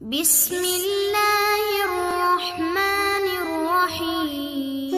بسم الله الرحمن الرحيم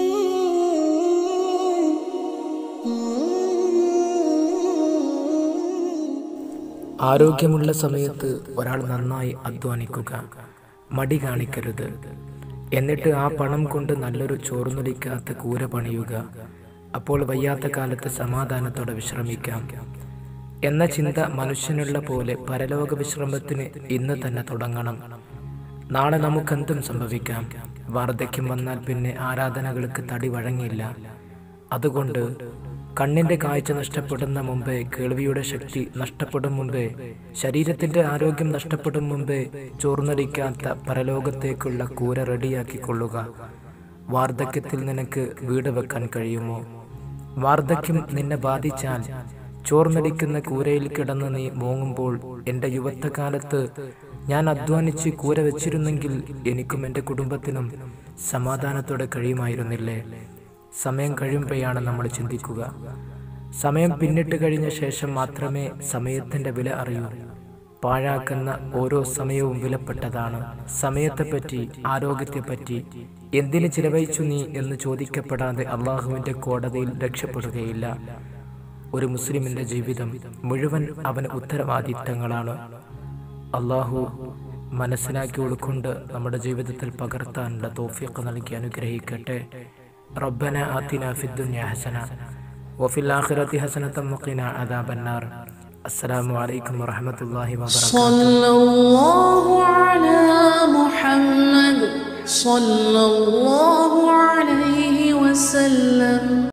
ആരോഗ്യമുള്ള സമയത്ത് ഒരാൾ നന്നായി അധ്വാനിക്കുക മടി കാണിക്കരുത് എന്നിട്ട് ആ പണം കൊണ്ട് നല്ലൊരു ചോർന്നൊലിക്കാത്ത കൂര പണിയുക അപ്പോൾ വയ്യാത്ത കാലത്ത് സമാധാനത്തോടെ വിശ്രമിക്കാം എന്ന ചിന്ത മനുഷ്യനുള്ള പോലെ പരലോക വിശ്രമത്തിന് ഇന്ന് തന്നെ തുടങ്ങണം നാളെ നമുക്കെന്തും സംഭവിക്കാം വാർദ്ധക്യം വന്നാൽ പിന്നെ ആരാധനകൾക്ക് തടി വഴങ്ങില്ല അതുകൊണ്ട് കണ്ണിന്റെ കാഴ്ച നഷ്ടപ്പെടുന്ന മുമ്പേ കേൾവിയുടെ ശക്തി നഷ്ടപ്പെടും മുമ്പേ ശരീരത്തിന്റെ ആരോഗ്യം നഷ്ടപ്പെടും മുമ്പേ ചോർന്നടിക്കാത്ത പരലോകത്തേക്കുള്ള കൂര റെഡിയാക്കിക്കൊള്ളുക വാർദ്ധക്യത്തിൽ നിനക്ക് വീട് വെക്കാൻ കഴിയുമോ വാർദ്ധക്യം നിന്നെ ബാധിച്ചാൽ ചോർന്നടിക്കുന്ന കൂരയിൽ കിടന്ന് നീ മോങ്ങുമ്പോൾ എൻ്റെ യുവത്വകാലത്ത് ഞാൻ അധ്വാനിച്ച് കൂര വെച്ചിരുന്നെങ്കിൽ എനിക്കും എൻ്റെ കുടുംബത്തിനും സമാധാനത്തോടെ കഴിയുമായിരുന്നില്ലേ സമയം കഴിയുമ്പോഴാണ് നമ്മൾ ചിന്തിക്കുക സമയം പിന്നിട്ട് കഴിഞ്ഞ ശേഷം മാത്രമേ സമയത്തിൻ്റെ വില അറിയൂ പാഴാക്കുന്ന ഓരോ സമയവും വിലപ്പെട്ടതാണ് സമയത്തെപ്പറ്റി ആരോഗ്യത്തെപ്പറ്റി എന്തിന് ചിലവഴിച്ചു നീ എന്ന് ചോദിക്കപ്പെടാതെ അള്ളാഹുവിൻ്റെ കോടതിയിൽ രക്ഷപ്പെടുകയില്ല ഒരു മുസ്ലിമിന്റെ ജീവിതം മുഴുവൻ അവന് ഉത്തരവാദിത്തങ്ങളാണ് അള്ളാഹു മനസ്സിലാക്കി ഉൾക്കൊണ്ട് നമ്മുടെ ജീവിതത്തിൽ പകർത്താനുള്ള തോഫിയൊക്കെ നൽകി അനുഗ്രഹിക്കട്ടെ റബ്ബന ആത്തിന ഫിദ്ദുന്യ ഹസന വഫിൽ ആഖിറതി ഹസനത്തം വഖിന അദാബന്നാർ അസ്സലാമു അലൈക്കും വറഹ്മത്തുള്ളാഹി വബറകാതുഹു صلى الله على محمد صلى الله عليه وسلم